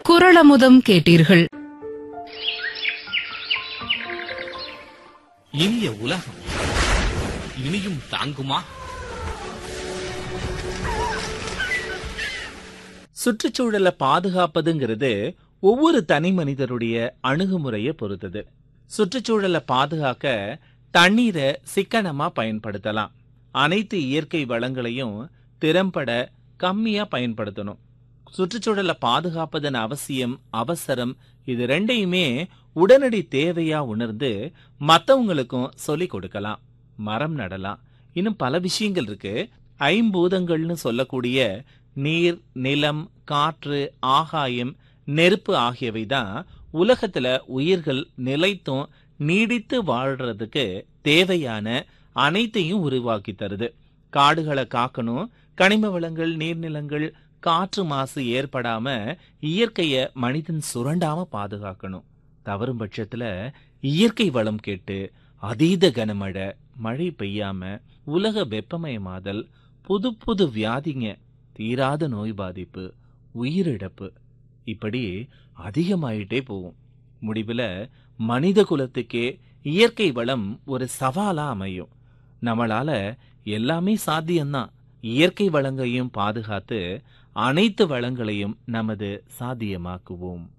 குரளமுதம் கேட்டீர்கள் இனிய உலகம் இனியும் தாங்குமா சுற்றுச்சூழலை பாதுகாப்பதுங்கிறது ஒவ்வொரு தனி மனிதருடைய அணுகுமுறையை பொறுத்தது சுற்றுச்சூழலை பாதுகாக்க தண்ணீரை சிக்கனமா பயன்படுத்தலாம் அனைத்து இயற்கை வளங்களையும் திறம்பட கம்மியா பயன்படுத்தணும் சுற்றுச்சூழலை பாதுகாப்பதன் அவசியம் அவசரம் இது ரெண்டையுமே உடனடி தேவையா உணர்ந்து மத்தவங்களுக்கும் சொல்லிக் கொடுக்கலாம் மரம் நடலாம் இன்னும் பல விஷயங்கள் இருக்கு ஐம்பூதங்கள்னு சொல்லக்கூடிய நீர் நிலம் காற்று ஆகாயம் நெருப்பு ஆகியவை தான் உலகத்துல உயிர்கள் நிலைத்தும் நீடித்து வாழ்றதுக்கு தேவையான அனைத்தையும் உருவாக்கி தருது காடுகளை காக்கணும் கனிம வளங்கள் நீர்நிலங்கள் காற்று மாசு ஏற்படாம இயற்கைய மனிதன் சுரண்டாம பாதுகாக்கணும் தவறும் பட்சத்துல இயற்கை வளம் கேட்டு அதீத கனமழை மழை பெய்யாம உலக வெப்பமயமாதல் புது புது வியாதிங்க தீராத நோய் பாதிப்பு உயிரிழப்பு இப்படி அதிகமாயிட்டே போகும் முடிவுல மனித குலத்துக்கே இயற்கை வளம் ஒரு சவாலா அமையும் நம்மளால எல்லாமே சாத்தியம்தான் இயற்கை வளங்களையும் பாதுகாத்து அனைத்து வளங்களையும் நமது சாத்தியமாக்குவோம்